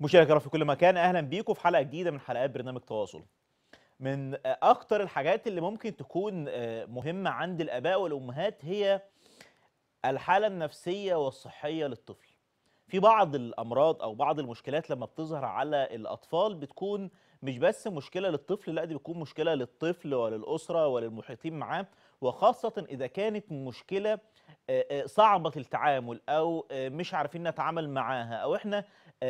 مشاهدينا الكرام في كل مكان اهلا بيكم في حلقه جديده من حلقات برنامج تواصل من اكتر الحاجات اللي ممكن تكون مهمه عند الاباء والامهات هي الحاله النفسيه والصحيه للطفل في بعض الامراض او بعض المشكلات لما بتظهر على الاطفال بتكون مش بس مشكله للطفل لا دي بتكون مشكله للطفل وللاسره وللمحيطين معاه وخاصه اذا كانت مشكله صعبه التعامل او مش عارفين نتعامل معاها او احنا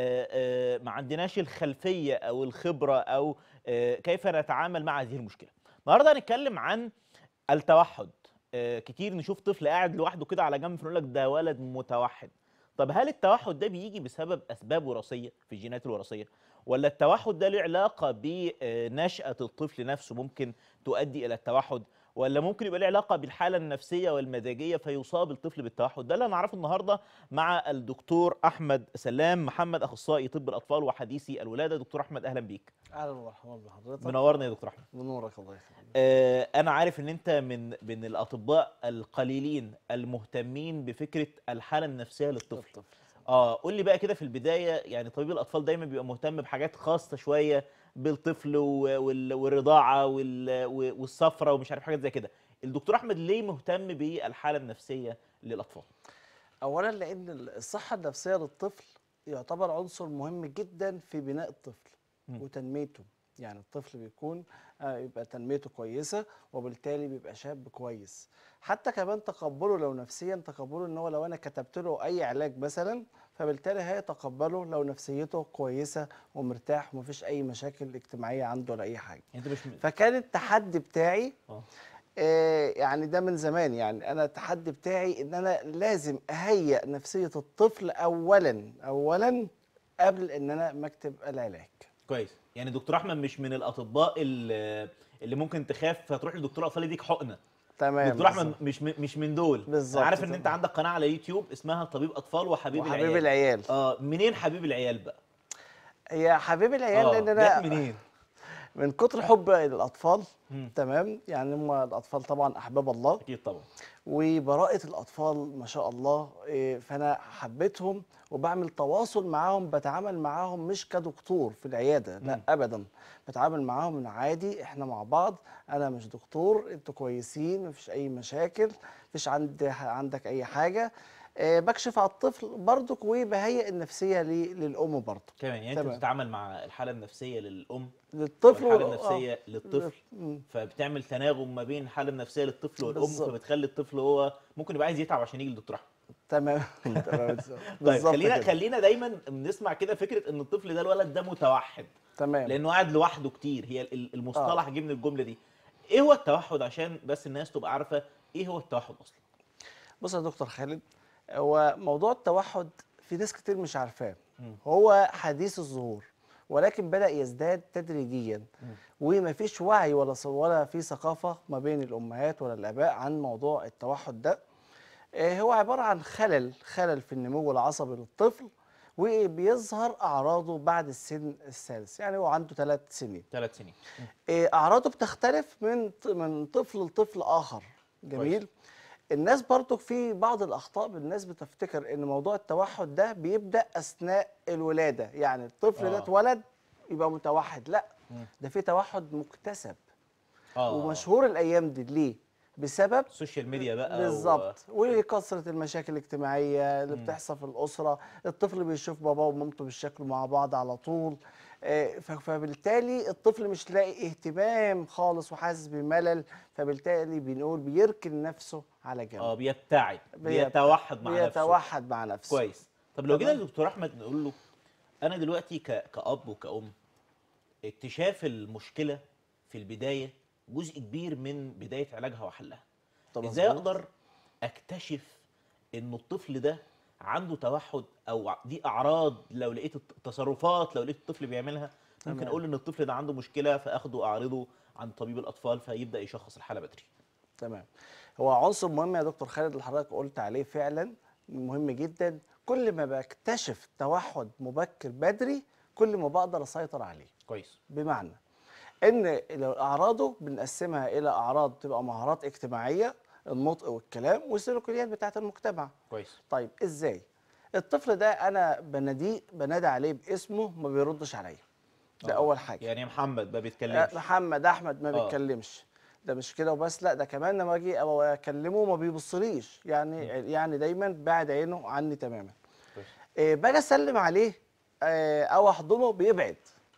ما عندناش الخلفيه او الخبره او كيف نتعامل مع هذه المشكله. النهارده هنتكلم عن التوحد. كتير نشوف طفل قاعد لوحده كده على جنب فنقول لك ده ولد متوحد. طب هل التوحد ده بيجي بسبب اسباب وراثيه في الجينات الوراثيه ولا التوحد ده له علاقه بنشاه الطفل نفسه ممكن تؤدي الى التوحد ولا ممكن يبقى له علاقه بالحاله النفسيه والمزاجيه فيصاب الطفل بالتوحد ده اللي هنعرفه النهارده مع الدكتور احمد سلام محمد اخصائي طب الاطفال وحديثي الولاده دكتور احمد اهلا بيك اهلا ومرحبا بحضرتك منورنا يا دكتور احمد بنورك الله يخليك آه انا عارف ان انت من من الاطباء القليلين المهتمين بفكره الحاله النفسيه للطفل الطفل اه قول لي بقى كده في البدايه يعني طبيب الاطفال دايما بيبقى مهتم بحاجات خاصه شويه بالطفل والرضاعه والصفرة ومش عارف حاجات زي كده الدكتور احمد ليه مهتم بالحاله النفسيه للاطفال اولا لان الصحه النفسيه للطفل يعتبر عنصر مهم جدا في بناء الطفل م. وتنميته يعني الطفل بيكون يبقى تنميته كويسه وبالتالي بيبقى شاب كويس حتى كمان تقبله لو نفسيا تقبله ان هو لو انا كتبت له اي علاج مثلا فبالتالي هيتقبله لو نفسيته كويسه ومرتاح ومفيش اي مشاكل اجتماعيه عنده ولا اي حاجه انت مش فكان التحدي بتاعي اه آه يعني ده من زمان يعني انا التحدي بتاعي ان انا لازم اهيئ نفسيه الطفل اولا اولا قبل ان انا مكتب العلاج كويس يعني دكتور احمد مش من الاطباء اللي, اللي ممكن تخاف فتروح لدكتور اطفال يديك حقنه تمام دكتور احمد مش مش من دول بالظبط انا عارف ان تمام. انت عندك قناه على يوتيوب اسمها طبيب اطفال وحبيب, وحبيب العيال العيال اه منين حبيب العيال بقى هي حبيب العيال آه، لان جت انا منين من كتر حب الاطفال مم. تمام يعني هم الاطفال طبعا احباب الله اكيد طبعا وبراءة الأطفال ما شاء الله إيه، فأنا حبيتهم وبعمل تواصل معاهم بتعامل معاهم مش كدكتور في العيادة لا مم. أبدا بتعامل معاهم إن عادي إحنا مع بعض أنا مش دكتور أنتوا كويسين مفيش أي مشاكل مفيش عند عندك أي حاجة إيه، بكشف على الطفل برضك وبهيئ النفسية لي- للأم برضك كمان يعني انت تمام. بتتعامل مع الحاله النفسيه للام للطفل والحاله وال- النفسيه آه. للطفل مم. فبتعمل تناغم ما بين الحاله النفسيه للطفل والام بالظبط. فبتخلي الطفل هو ممكن يبقى عايز يتعب عشان يجي للدكتور احمد تمام تمام طيب بالظبط خلينا كده. خلينا دايما بنسمع كده فكره ان الطفل ده الولد ده متوحد تمام لانه قاعد لوحده كتير هي ال- المصطلح جه من الجمله دي ايه هو التوحد عشان بس الناس تبقى عارفه ايه هو التوحد اصلا بص يا دكتور خالد هو موضوع التوحد في ناس كتير مش عارفاه مم. هو حديث الظهور ولكن بدأ يزداد تدريجيا مم. ومفيش وعي ولا ص- ولا في ثقافة ما بين الأمهات ولا الآباء عن موضوع التوحد ده آه، هو عبارة عن خلل خلل في النمو العصبي للطفل وبيظهر أعراضه بعد السن الثالث يعني هو عنده ثلاث سنين ثلاث سنين آه، اعراضه بتختلف من ط- من طفل لطفل اخر جميل كويس. الناس برضو في بعض الاخطاء الناس بتفتكر ان موضوع التوحد ده بيبدا اثناء الولاده يعني الطفل ده آه. اتولد يبقى متوحد لا مم. ده في توحد مكتسب اه ومشهور الايام دي ليه بسبب السوشيال ميديا بقى و- بالظبط وكثره المشاكل الاجتماعيه اللي مم. بتحصل في الاسره الطفل بيشوف باباه ومامته بيشكلوا مع بعض على طول آه، ف- فبالتالي الطفل مش لاقي اهتمام خالص وحاسس بملل فبالتالي بنقول بيركن نفسه على جنب اه بيبتعد بيت- بيتوحد مع نفسه بيتوحد مع نفسه كويس طب لو جينا تمام. لدكتور احمد نقول له انا دلوقتي ك... كاب وكأم اكتشاف المشكله في البدايه جزء كبير من بدايه علاجها وحلها طب ازاي مظبوط. اقدر اكتشف ان الطفل ده عنده توحد او دي اعراض لو لقيت الت- تصرفات لو لقيت الطفل بيعملها ممكن تمام. اقول ان الطفل ده عنده مشكله فاخده اعرضه عند طبيب الاطفال فيبدا يشخص الحاله بدري تمام هو عنصر مهم يا دكتور خالد اللي حضرتك قلت عليه فعلا مهم جدا كل ما بكتشف توحد مبكر بدري كل ما بقدر اسيطر عليه كويس بمعنى ان لو اعراضه بنقسمها الى اعراض تبقى مهارات اجتماعيه النطق والكلام والسلوكيات بتاعه المجتمع كويس طيب ازاي الطفل ده انا بناديه بنادي عليه باسمه ما بيردش عليا ده آه. اول حاجه يعني محمد ما آه، بيتكلمش محمد احمد ما آه. بيتكلمش ده مش كده وبس لا ده كمان لما اجي أو- اكلمه ما بيبصليش يعني يعني دايما بعد عينه عني تماما كويس. إيه باجي اسلم عليه آه، او احضنه بيبعد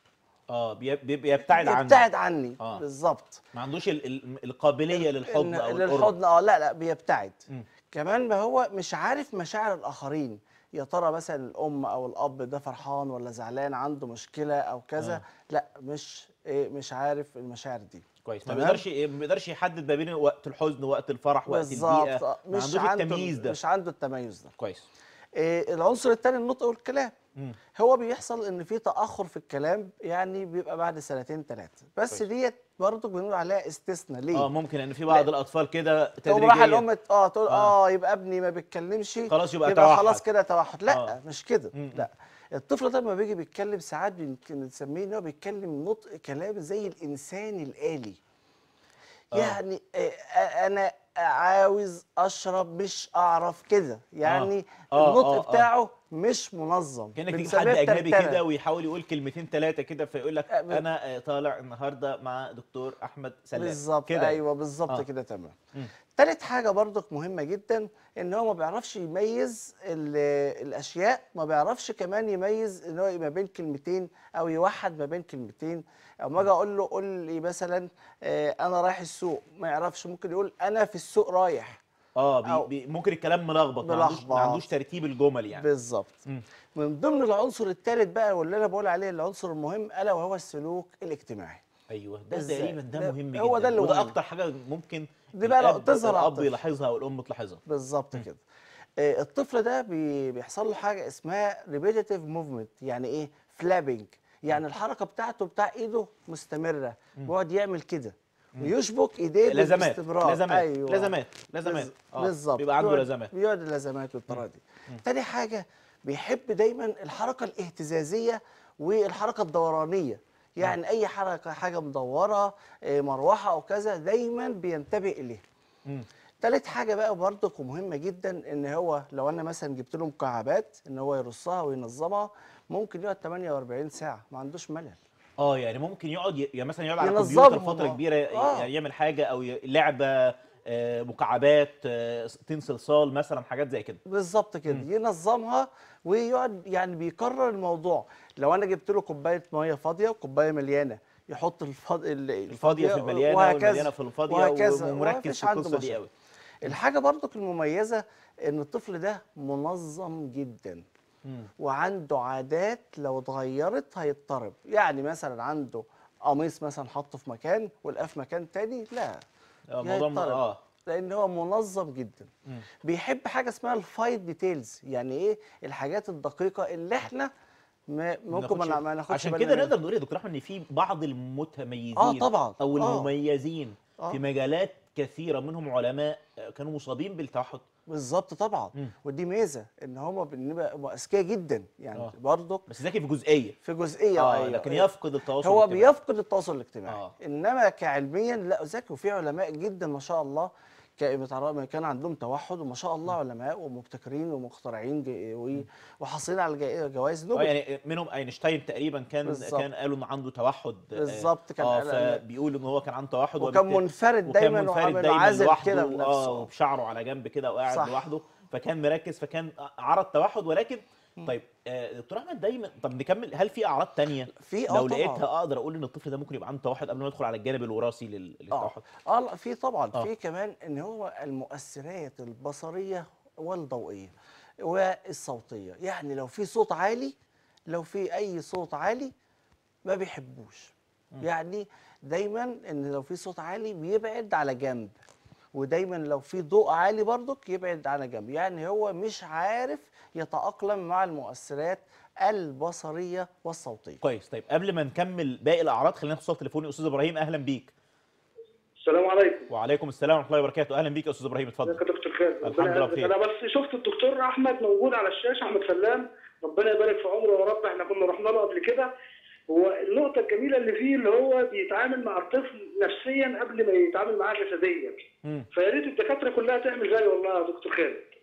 اه بي- بي- بيبتعد عنه بيبتعد عني آه. بالظبط ما عندوش ال- ال- القابليه للحضن إن- او القرب للحضن اه لا لا بيبتعد مم. كمان ما هو مش عارف مشاعر الاخرين يا ترى مثلا الام او الاب ده فرحان ولا زعلان عنده مشكله او كذا آه. لا مش إيه مش عارف المشاعر دي كويس ما تمام. بيقدرش ما بيقدرش يحدد ما بين وقت الحزن ووقت الفرح وقت البيئه بالظبط آه، ما مش عندوش عنده التمييز ده مش عنده التميز ده كويس إيه العنصر الثاني النطق والكلام مم. هو بيحصل ان في تاخر في الكلام يعني بيبقى بعد سنتين ثلاثه بس كويس. ديت برضه بنقول عليها استثناء ليه اه ممكن لان في بعض الاطفال كده تقوم راح تدريجيا الام اه تقول آه. اه يبقى ابني ما بيتكلمش خلاص يبقى يبقى توحد. خلاص كده توحد لا آه. مش كده م- م. لا الطفل ده لما بيجي بيتكلم ساعات بنك- بنسميه ان هو بيتكلم نطق كلام زي الانسان الالي آه. يعني آه، آه، انا عاوز اشرب مش اعرف كده يعني آه، النطق آه، آه. بتاعه مش منظم كانك تجيب بنسميه حد اجنبي الترترة. كده ويحاول يقول كلمتين ثلاثه كده فيقول لك آه، ب- انا آه، طالع النهارده مع دكتور احمد سلام بالظبط كده ايوه بالظبط آه. كده تمام مم. تالت حاجه برضك مهمه جدا ان هو ما بيعرفش يميز ال- الاشياء ما بيعرفش كمان يميز ان هو ما بين كلمتين او يوحد ما بين كلمتين او ما اجي اقول له قول لي مثلا آه، انا رايح السوق ما يعرفش ممكن يقول انا في السوق رايح اه أو- بي بي ممكن الكلام ملخبط ما عندوش ما ملخبط. عندوش ترتيب الجمل يعني بالظبط مم. من ضمن العنصر الثالث بقى واللي انا بقول عليه العنصر المهم الا وهو السلوك الاجتماعي ايوه ده إزاي؟ تقريبا ده ده- مهم هو جدا ده اللي وده مهم. اكتر حاجه ممكن دي بقى الأب- تظهر على الاب الطفل. يلاحظها والام تلاحظها بالظبط كده آه، الطفل ده بي- بيحصل له حاجه اسمها ريبيتيتيف موفمنت يعني ايه فلابنج يعني الحركه بتاعته بتاع ايده مستمره بيقعد يعمل كده ويشبك ايديه لازمات باستمرار لازمات أيوة. لازمات لازمات بز- آه، بالظبط بيبقى عنده بيقعد- لازمات بيقعد اللازمات بالطريقه دي تاني حاجه بيحب دايما الحركه الاهتزازيه والحركه الدورانيه يعني اي حركه حاجه مدوره آه، مروحه او كذا دايما بينتبه اليها مم. تالت حاجة بقى برضك ومهمة جدا ان هو لو انا مثلا جبت له مكعبات ان هو يرصها وينظمها ممكن يقعد 48 ساعة ما عندوش ملل اه يعني ممكن يقعد ي- يعني مثلا يقعد على ينظمهم، الكمبيوتر فتره آه. كبيره آه. يعني يعمل حاجه او ي- لعبه آه، مكعبات آه، طين صلصال مثلا حاجات زي كده بالظبط كده ينظمها ويقعد يعني بيكرر الموضوع لو انا جبت له كوباية مية فاضية وكوباية مليانة يحط الفاض... ال- الفاضيه في المليانه وهكذا. والمليانه في الفاضيه وهكذا. ومركز ومفيش في عنده القصه دي مشاكل. قوي الحاجة برضك المميزة ان الطفل ده منظم جدا مم. وعنده عادات لو اتغيرت هيضطرب يعني مثلا عنده قميص مثلا حطه في مكان ولقاه في مكان تاني لا آه، الموضوع م- هيضطرب. اه لان هو منظم جدا مم. بيحب حاجه اسمها الفايت ديتيلز يعني ايه الحاجات الدقيقه اللي احنا ما ممكن ما ناخدش- ما ناخدش عشان بالنا كده منها. نقدر نقول يا دكتور احمد ان في بعض المتميزين آه، طبعاً. او آه. المميزين آه. في مجالات كثيره منهم علماء آه، كانوا مصابين بالتوحد بالظبط طبعا مم. ودي ميزه ان هم بنبقى اذكياء جدا يعني آه. برضك بس ذكي في جزئيه في جزئيه اه أيوة. لكن يفقد التواصل هو الاجتماعي. بيفقد التواصل الاجتماعي آه. انما كعلميا لا ذكي وفي علماء جدا ما شاء الله كا- بتعرف- كان عندهم توحد وما شاء الله علماء ومبتكرين ومخترعين جي- و- وحاصلين على جا- جوائز اه نوبل يعني منهم اينشتاين تقريبا كان بالظبط. كان قالوا انه عنده توحد آه، بالظبط، كان اه قال- قال- فبيقول ان هو كان عنده توحد وكان وبالتالي- منفرد وكان دايما منفرد وعامل دايما عازل لوحده كده اه بنفسه وبشعره على جنب كده وقاعد صح. لوحده فكان مركز فكان عرض توحد ولكن طيب آه، دكتور احمد دايما طب نكمل هل في اعراض تانية في اه لو طبعا لقيتها اقدر اقول ان الطفل ده ممكن يبقى عنده توحد قبل ما ندخل على الجانب الوراثي لل- اه للتوحد اه لا في طبعا آه. في كمان ان هو المؤثرات البصريه والضوئيه والصوتيه يعني لو في صوت عالي لو في اي صوت عالي ما بيحبوش يعني دايما ان لو في صوت عالي بيبعد على جنب ودايما لو في ضوء عالي برضك يبعد على جنب يعني هو مش عارف يتأقلم مع المؤثرات البصرية والصوتية كويس طيب قبل ما نكمل باقي الاعراض خلينا ناخد صوت تليفوني استاذ ابراهيم اهلا بيك السلام عليكم وعليكم السلام ورحمه الله وبركاته اهلا بيك يا استاذ ابراهيم ازيك اتفضل يا دكتور خالد الحمد ربنا لله يعزك. بخير. انا بس شفت الدكتور احمد موجود على الشاشه احمد سلام ربنا يبارك في عمره يا رب احنا كنا رحنا له قبل كده هو النقطه الجميله اللي فيه اللي هو بيتعامل مع الطفل نفسيا قبل ما يتعامل معاه جسديا مم. فيا ريت الدكاتره كلها تعمل زيه والله يا دكتور خالد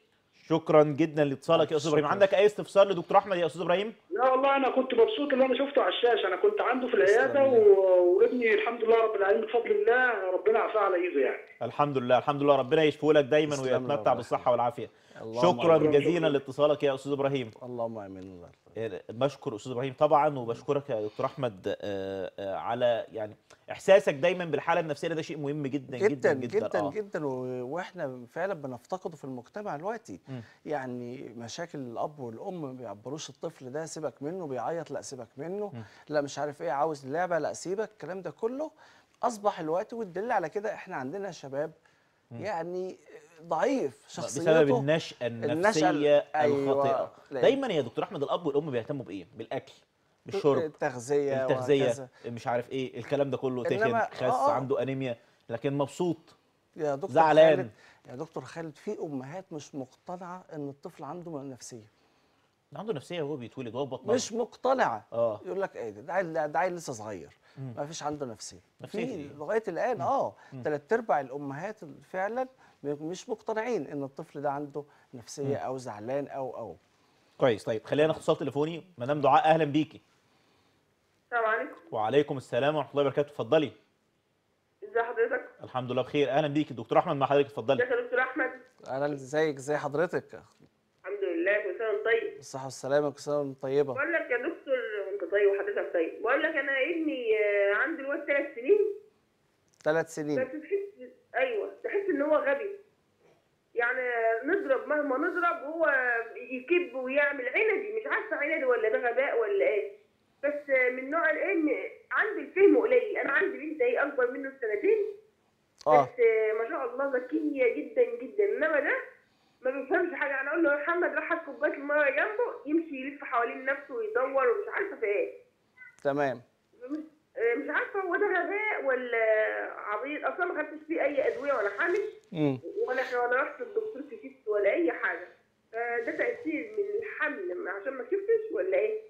شكرا جدا لاتصالك يا استاذ ابراهيم شكراً. عندك اي استفسار لدكتور احمد يا استاذ ابراهيم لا والله انا كنت مبسوط اللي انا شفته على الشاشه انا كنت عنده في العياده تسلم. و- وابني الحمد لله رب العالمين بفضل الله ربنا عافاه على ايده يعني الحمد لله الحمد لله ربنا يشفيه لك دايما تسلم له ويتمتع الله بالصحه والعافيه اللهم شكرا آمين. جزيلا لاتصالك يا استاذ ابراهيم اللهم امين الله يرضى. بشكر استاذ ابراهيم طبعا وبشكرك يا دكتور احمد آه، آه، على يعني احساسك دايما بالحاله النفسيه ده شيء مهم جدا جدا جدا جدا آه. جدا و- واحنا فعلا بنفتقده في المجتمع دلوقتي مم. يعني مشاكل الاب والام ما بيعبروش الطفل ده سيبك منه بيعيط لا سيبك منه لا مش عارف ايه عاوز لعبه لا سيبك الكلام ده كله اصبح الوقت والدليل على كده احنا عندنا شباب يعني ضعيف شخصيته بسبب النشأة النفسية أيوة. الخاطئة لأن- دايما يا دكتور احمد الاب والام بيهتموا بايه بالاكل بالشرب التغذيه التغذية وهكذا. مش عارف ايه الكلام ده كله تخن إنما- خس آه، آه. عنده انيميا لكن مبسوط يا دكتور زعلان. خالد يا دكتور خالد في امهات مش مقتنعه ان الطفل عنده نفسيه عنده نفسيه وهو بيتولد وهو في بطنها مش مقتنعه اه يقول لك ايه ده ده عيل ده عيل لسه صغير ما فيش عنده نفسيه نفسية في إيه؟ لغايه الان اه ثلاث ارباع الامهات فعلا مش مقتنعين ان الطفل ده عنده نفسيه او زعلان او او كويس طيب خلينا ناخد اتصال تليفوني مدام دعاء اهلا بيكي السلام عليكم وعليكم السلام ورحمه الله وبركاته اتفضلي ازي حضرتك الحمد لله بخير اهلا بيكي دكتور احمد مع حضرتك اتفضلي ازيك يا دكتور احمد انا ازيك ازي حضرتك الحمد لله كل سنه وانت طيب بالصحه والسلامه كل سنه وانت طيبه بقول لك يا دكتور انت طيب وحضرتك طيب بقول لك انا ابني آه، عنده الواد ثلاث سنين ثلاث بس سنين تحس ايوه تحس ان هو غبي يعني نضرب مهما نضرب هو يكب ويعمل عندي مش عارفه عندي ولا ده غباء ولا ايه بس من نوع الان عندي الفهم قليل انا عندي بنت هي اكبر منه بسنتين اه بس ما شاء الله ذكيه جدا جدا انما ده ما بيفهمش حاجه انا اقول له يا محمد راح هات كوبايه الميه جنبه يمشي يلف حوالين نفسه ويدور ومش عارفه في ايه تمام مش مش عارفه هو ده غباء ولا عبيط اصلا ما خدتش فيه اي ادويه ولا حامل امم ولا ولا رحت للدكتور كشفت ولا اي حاجه فده تاثير من الحمل عشان ما كشفتش ولا ايه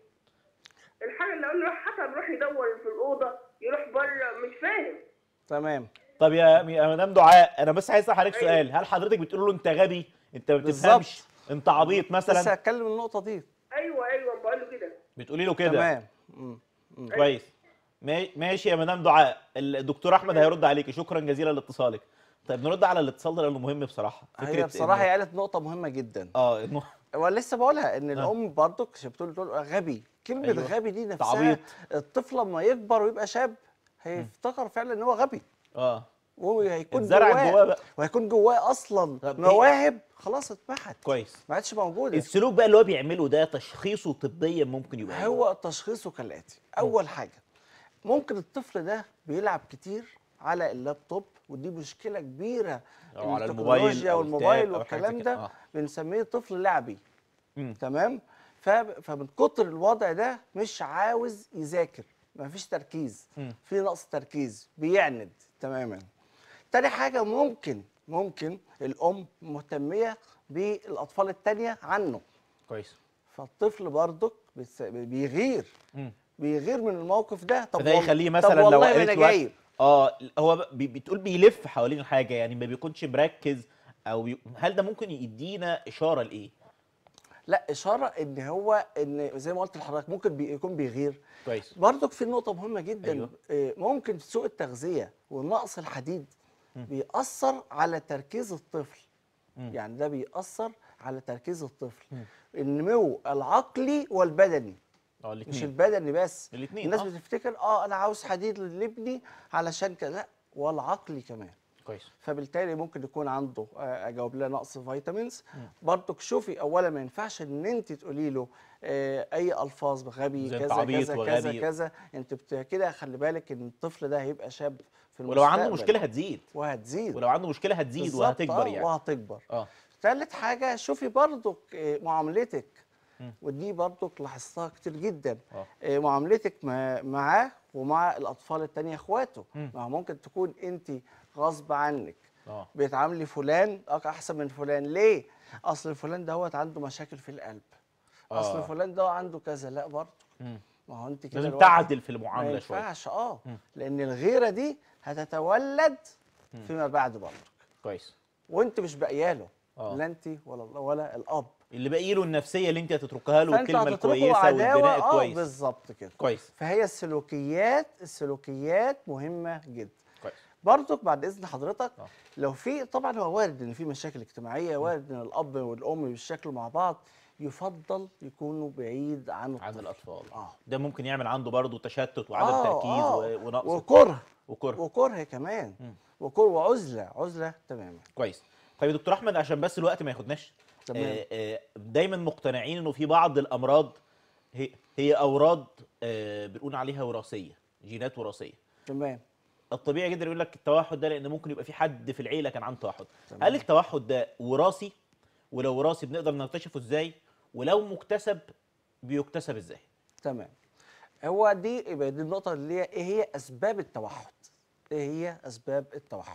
الحاجه اللي اقول له روح حتى يروح يدور في الاوضه يروح بره مش فاهم تمام طب يا يا مدام دعاء انا بس عايز اسال حضرتك أيوة. سؤال هل حضرتك بتقول له انت غبي انت ما بالظبط. بتفهمش انت عبيط لسه مثلا هتكلم النقطه دي ايوه ايوه بقول له كده بتقولي له كده تمام مم. كويس ما- ماشي يا مدام دعاء الدكتور احمد هيرد عليكي شكرا جزيلا لاتصالك طيب نرد على الاتصال ده لانه مهم بصراحه هي إن- بصراحه هي قالت نقطه مهمه جدا اه انه ولسه بقولها ان الام برضك بتقول تقول غبي كلمه أيوة. أيوة. غبي دي عبيط. نفسها الطفل لما يكبر ويبقى شاب هيفتكر فعلا ان هو غبي اه وهو هيكون اتزرعت جواه جواه بقى وهيكون جواه اصلا طب هي- مواهب خلاص اتمحت كويس ما عادش موجوده السلوك بقى اللي هو بيعمله ده تشخيصه طبيا ممكن يبقى إيه؟ هو تشخيصه كالاتي اول حاجه ممكن الطفل ده بيلعب كتير على اللابتوب ودي مشكله كبيره أو على الموبايل التكنولوجيا أو والموبايل التاب أو حاجة زي والكلام كده. ده آه. بنسميه طفل لعبي مم. تمام ف- فمن كتر الوضع ده مش عاوز يذاكر مفيش تركيز مم. في نقص تركيز بيعند تماما تاني حاجه ممكن ممكن الام مهتميه بالاطفال التانية عنه كويس فالطفل برضك بتس- بيغير مم. بيغير من الموقف ده طب فده وال- يخليه طب مثلا لو والله ما قالت انا له وقت- جايب اه هو بي بتقول بيلف حوالين الحاجه يعني ما بيكونش مركز او بي... هل ده ممكن يدينا اشاره لايه لا اشاره ان هو ان زي ما قلت لحضرتك ممكن بي يكون بيغير كويس برضك في نقطه مهمه جدا أيوة. آه، ممكن سوء التغذيه ونقص الحديد بيأثر على تركيز الطفل مم. يعني ده بيأثر على تركيز الطفل مم. النمو العقلي والبدني اه مش الاثنين البدني بس الاثنين الناس آه. بتفتكر اه انا عاوز حديد لابني علشان كده لا والعقلي كمان كويس فبالتالي ممكن يكون عنده آه، اجاوب لها نقص فيتامينز برضك شوفي اولا ما ينفعش ان انت تقولي له آه، اي الفاظ غبي زي أنت كذا عبيط كذا وغبي. كذا كذا انت بت- كده خلي بالك ان الطفل ده هيبقى شاب في ولو عنده المستقبل مشكله هتزيد وهتزيد ولو عنده مشكله هتزيد بالظبط، وهتكبر آه، يعني وهتكبر اه ثالث حاجه شوفي برضك آه، معاملتك مم. ودي برضك لاحظتها كتير جدا اه آه، معاملتك مع- معاه ومع الاطفال التانية اخواته مم. ما هو ممكن تكون انت غصب عنك اه بتعاملي فلان أك- احسن من فلان ليه اصل فلان دوت عنده مشاكل في القلب اصل آه. فلان ده عنده كذا لا برضه مم. ما هو انت كده لازم الواحد تعدل في ما المعامله شويه ينفعش اه مم. لان الغيره دي هتتولد فيما بعد برضه كويس وانت مش باقياله آه. لا انت ولا ولا الاب اللي باقي له النفسيه اللي انت هتتركها له فانتوا والكلمه هتتركوا الكويسه عداوة، والبناء اه الكويس بالظبط كده كويس فهي السلوكيات السلوكيات مهمه جدا كويس برضك بعد اذن حضرتك آه. لو في طبعا هو وارد ان في مشاكل اجتماعيه وارد ان الاب والام بيشكلوا مع بعض يفضل يكونوا بعيد عن عن الطفل. الاطفال اه ده ممكن يعمل عنده برضه تشتت وعدم آه، تركيز آه. و- ونقص وكره وكره وكره كمان مم. وكره وعزله عزله تماما كويس طيب يا دكتور احمد عشان بس الوقت ما ياخدناش تمام. آه، آه، دايما مقتنعين انه في بعض الامراض هي هي اوراد آه، بنقول عليها وراثيه جينات وراثيه تمام الطبيعي جدا يقول لك التوحد ده لان ممكن يبقى في حد في العيله كان عنده توحد تمام. هل التوحد ده وراثي ولو وراثي بنقدر نكتشفه ازاي ولو مكتسب بيكتسب ازاي تمام هو دي يبقى دي النقطة اللي هي ايه هي أسباب التوحد؟ ايه هي أسباب التوحد؟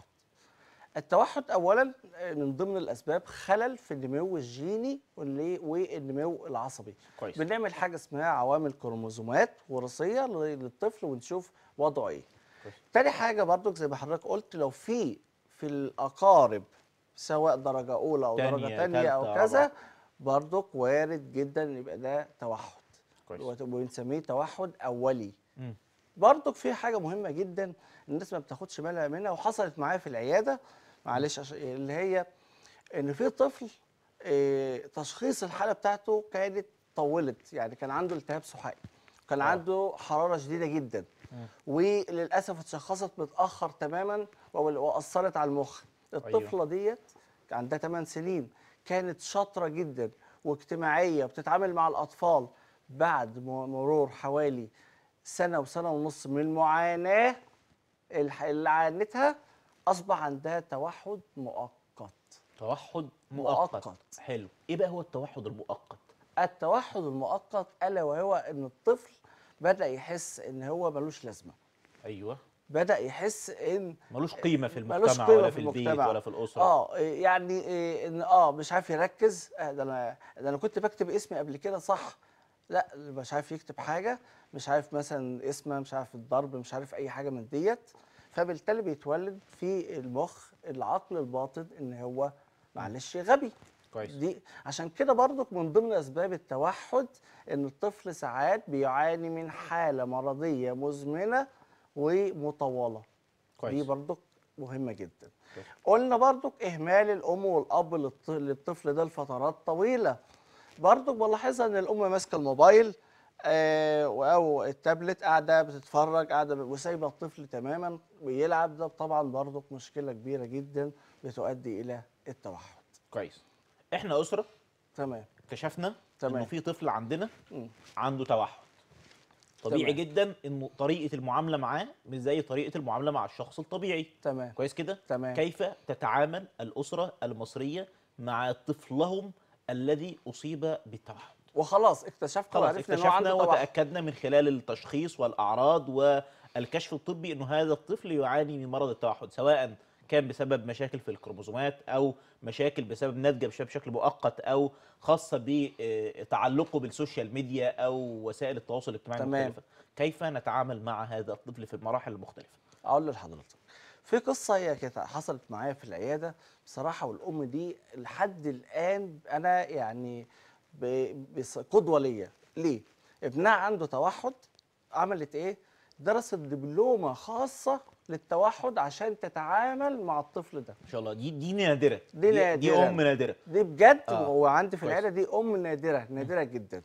التوحد أولا آه، من ضمن الأسباب خلل في النمو الجيني واللي- والنمو العصبي. كويس بنعمل حاجة اسمها عوامل كروموزومات وراثية ل- للطفل ونشوف وضعه ايه. كويس. تاني حاجة برضك زي ما حضرتك قلت لو في في الأقارب سواء درجة أولى أو درجة تانية، تانية أو تالتة، كذا رابعة. برضك وارد جدا يبقى ده توحد. كويس وت- وبنسميه توحد اولي مم. برضك في حاجه مهمه جدا الناس ما بتاخدش بالها منها وحصلت معايا في العياده معلش عشان اللي هي ان في طفل آه، تشخيص الحاله بتاعته كانت طولت يعني كان عنده التهاب سحائي كان آه. عنده حراره شديده جدا مم. وللاسف اتشخصت متاخر تماما وال- واثرت على المخ الطفله ديت كان عندها 8 سنين كانت شاطره جدا واجتماعيه وبتتعامل مع الاطفال بعد م- مرور حوالي سنه وسنه ونص من المعاناه الح- اللي عانتها اصبح عندها توحد مؤقت توحد مؤقت. مؤقت. حلو ايه بقى هو التوحد المؤقت التوحد المؤقت الا وهو ان الطفل بدا يحس ان هو ملوش لازمه ايوه بدا يحس ان ملوش قيمه في ملوش المجتمع قيمة ولا في في البيت المجتمع. ولا في الاسره اه يعني إيه ان اه مش عارف يركز آه ده انا ده انا كنت بكتب اسمي قبل كده صح لا مش عارف يكتب حاجه مش عارف مثلا اسمه مش عارف الضرب مش عارف اي حاجه من ديت فبالتالي بيتولد في المخ العقل الباطن ان هو معلش غبي كويس دي عشان كده برضك من ضمن اسباب التوحد ان الطفل ساعات بيعاني من حاله مرضيه مزمنه ومطوله كويس دي برضك مهمه جدا كويس. قلنا برضك اهمال الام والاب للط- للطفل ده لفترات طويله برضك بلاحظها ان الام ماسكه الموبايل آه او التابلت قاعده بتتفرج قاعده ب- وسايبه الطفل تماما بيلعب ده طبعا برضك مشكله كبيره جدا بتؤدي الى التوحد كويس احنا اسره تمام اكتشفنا تمام. انه في طفل عندنا مم. عنده توحد طبيعي تمام. جدا انه طريقه المعامله معاه مش زي طريقه المعامله مع الشخص الطبيعي تمام كويس كده تمام كيف تتعامل الاسره المصريه مع طفلهم الذي اصيب بالتوحد وخلاص اكتشفنا خلاص وعرفنا ان هو اكتشفنا عنده توحد وتاكدنا من خلال التشخيص والاعراض والكشف الطبي انه هذا الطفل يعاني من مرض التوحد سواء كان بسبب مشاكل في الكروموسومات او مشاكل بسبب نتجه بشكل بشكل مؤقت او خاصه بتعلقه بالسوشيال ميديا او وسائل التواصل الاجتماعي تمام. المختلفه كيف نتعامل مع هذا الطفل في المراحل المختلفه اقول لحضرتك في قصه هي كانت حصلت معايا في العياده بصراحه والام دي لحد الان انا يعني ب- بس- قدوه ليا ليه ابنها عنده توحد عملت ايه درست دبلومه خاصه للتوحد عشان تتعامل مع الطفل ده ان شاء الله دي دي نادره دي دي نادرة. ام نادره دي بجد آه، وعندي في كويس. العيله دي ام نادره نادره جدا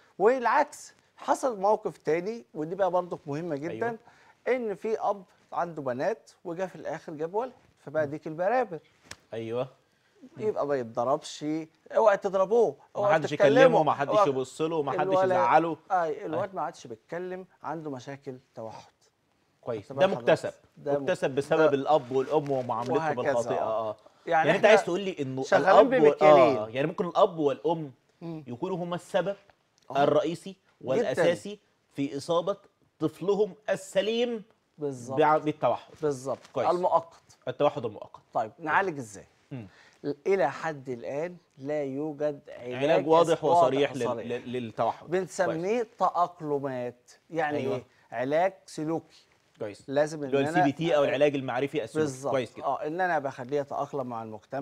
والعكس حصل موقف تاني ودي بقى برضك مهمه جدا أيوة. ان في اب عنده بنات وجا في الاخر جاب ولد فبقى ديك البرابر ايوه يبقى ما يتضربش اوعى تضربوه ما اوعى حدش تتكلموا، يكلمه ما حدش اوعى- يبص له ما حدش الولد- يزعله اي الواد ما عادش بيتكلم عنده مشاكل توحد كويس طب ده حضرتك، مكتسب ده م- مكتسب بسبب ده- الاب والام ومعاملتهم وهكذا، الخاطئه آه. اه يعني, يعني, انت إحنا عايز تقول لي انه شغالين الاب و- بمكيالين. آه يعني ممكن الاب والام مم. يكونوا هما السبب آه. الرئيسي والاساسي في اصابه طفلهم السليم بالظبط بع- بالتوحد بالظبط كويس. المؤقت التوحد المؤقت طيب نعالج ازاي مم. الى حد الان لا يوجد علاج, علاج واضح واضح وصريح لل- وصريح. لل- للتوحد كويس. بنسميه تأقلمات يعني أيوة. ايه علاج سلوكي كويس لازم ان اللي هو انا السي بي تي او العلاج المعرفي السلوكي بالظبط كويس كده اه ان انا بخليه يتأقلم مع المجتمع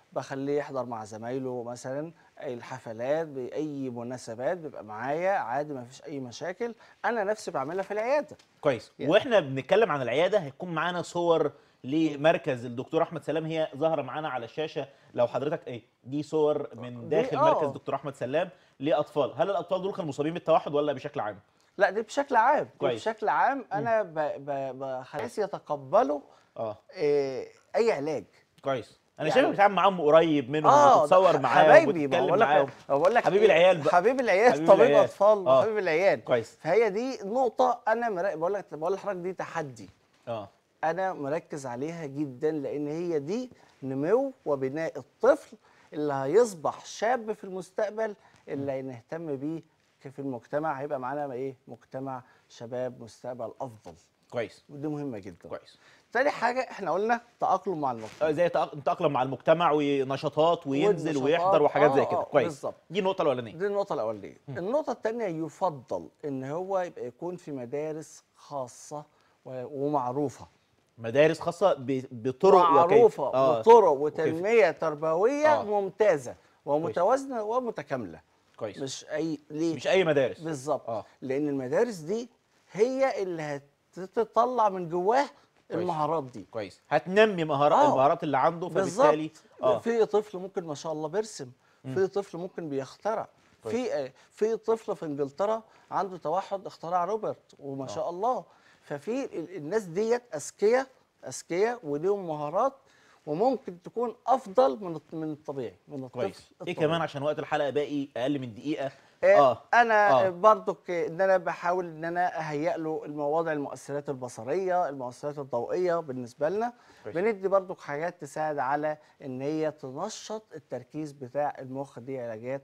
بخليه يحضر مع زمايله مثلا الحفلات باي مناسبات بيبقى معايا عادي ما فيش اي مشاكل انا نفسي بعملها في العياده كويس يعني- واحنا بنتكلم عن العياده هيكون معانا صور لمركز الدكتور احمد سلام هي ظاهره معانا على الشاشه لو حضرتك ايه دي صور من دي- داخل آه. مركز دكتور احمد سلام لاطفال هل الاطفال دول كانوا مصابين بالتوحد ولا بشكل عام لا دي بشكل عام دي كويس. بشكل عام انا ب- ب- بخلي الناس يتقبلوا اه آه، اي علاج كويس انا يعني- شايفك بتتعامل معاهم قريب منهم اه وتتصور ده معاهم حبايبي ما وتتكلم بقول لك معاهم بقول لك حبيب إيه؟ العيال بقى. حبيب العيال حبيب طبيب العيال. اطفال آه. حبيب العيال كويس فهي دي نقطه انا مرا- بقول لك بقول لحضرتك دي تحدي اه انا مركز عليها جدا لان هي دي نمو وبناء الطفل اللي هيصبح شاب في المستقبل اللي هنهتم بيه في المجتمع هيبقى معانا ايه مجتمع شباب مستقبل افضل كويس ودي مهمه جدا كويس تاني حاجه احنا قلنا تاقلم مع آه، المجتمع زي يتأق- يتاقلم مع المجتمع ونشاطات وينزل والنشاطات. ويحضر وحاجات زي آه، كده آه، كويس بالظبط. دي النقطه الاولانيه دي النقطة الأولانية. النقطة الثانية يفضل إن هو يبقى يكون في مدارس خاصة و- ومعروفة. مدارس خاصه ب- بطرق وكيف معروفة اه وطرق وتنمية تربوية آه. ممتازة ومتوازنة ومتكاملة. كويس مش, مش أي ليه؟ مش اي مدارس بالظبط اه لأن المدارس دي هي اللي هتطلع من جواه كويس. المهارات دي. كويس هتنمي مهارات آه. المهارات اللي عنده فبالتالي بالظبط اه في طفل ممكن ما شاء الله بيرسم في طفل ممكن بيخترع في في طفل في انجلترا عنده توحد اخترع روبرت وما شاء الله ففي ال- الناس ديت اذكياء اذكياء وليهم مهارات وممكن تكون افضل من الط- من الطبيعي من الطفل كويس ايه الطبيعي. كمان عشان وقت الحلقه باقي اقل من دقيقه آه. اه انا آه. آه. برضك ان انا بحاول ان انا اهيئ له المواضع المؤثرات البصريه المؤثرات الضوئيه بالنسبه لنا كويس. بندي برضك حاجات تساعد على ان هي تنشط التركيز بتاع المخ دي علاجات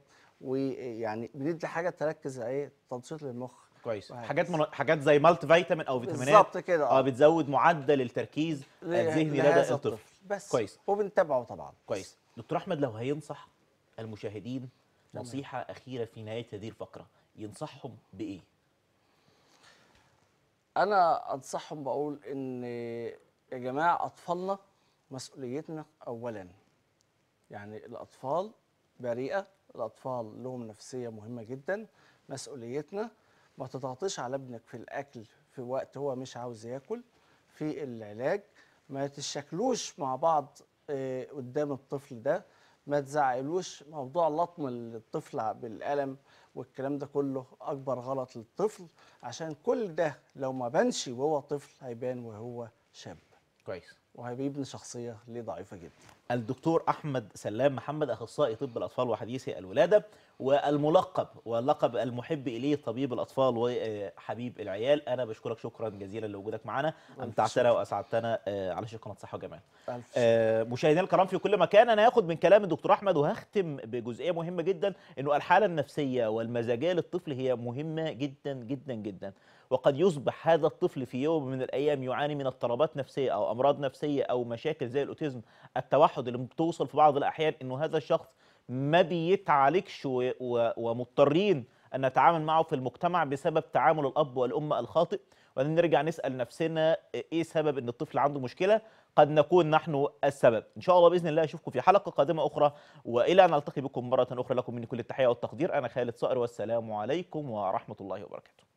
ويعني بندي حاجه تركز على ايه تنشيط للمخ كويس وهكذا. حاجات من... حاجات زي مالتي فيتامين او فيتامينات بالظبط كده اه اه بتزود معدل التركيز الذهني لهذا لدى الطفل بس كويس. وبنتابعه طبعا كويس دكتور احمد لو هينصح المشاهدين نصيحه اخيره في نهايه هذه الفقره ينصحهم بايه انا انصحهم بقول ان يا جماعه اطفالنا مسؤوليتنا اولا يعني الاطفال بريئه الاطفال لهم نفسيه مهمه جدا مسؤوليتنا ما تضغطيش على ابنك في الاكل في وقت هو مش عاوز ياكل في العلاج ما تشكلوش مع بعض آه، قدام الطفل ده ما تزعلوش موضوع لطم الطفل بالقلم والكلام ده كله اكبر غلط للطفل عشان كل ده لو ما بانش وهو طفل هيبان وهو شاب كويس وهيبني شخصيه ليه ضعيفه جدا الدكتور احمد سلام محمد اخصائي طب الاطفال وحديثي الولاده والملقب واللقب المحب اليه طبيب الاطفال وحبيب العيال انا بشكرك شكرا جزيلا لوجودك معنا امتعتنا واسعدتنا آه، على شاشه قناه صحه وجمال ألف آه، مشاهدينا الكرام في كل مكان انا هاخد من كلام الدكتور احمد وهختم بجزئيه مهمه جدا انه الحاله النفسيه والمزاجيه للطفل هي مهمه جدا جدا جدا وقد يصبح هذا الطفل في يوم من الايام يعاني من اضطرابات نفسيه او امراض نفسيه او مشاكل زي الاوتيزم التوحد اللي بتوصل في بعض الاحيان انه هذا الشخص ما بيتعالجش و- و- ومضطرين ان نتعامل معه في المجتمع بسبب تعامل الاب والام الخاطئ وبعدين نرجع نسال نفسنا ايه سبب ان الطفل عنده مشكله قد نكون نحن السبب ان شاء الله باذن الله اشوفكم في حلقه قادمه اخرى والى ان نلتقي بكم مره اخرى لكم مني كل التحيه والتقدير انا خالد صقر والسلام عليكم ورحمه الله وبركاته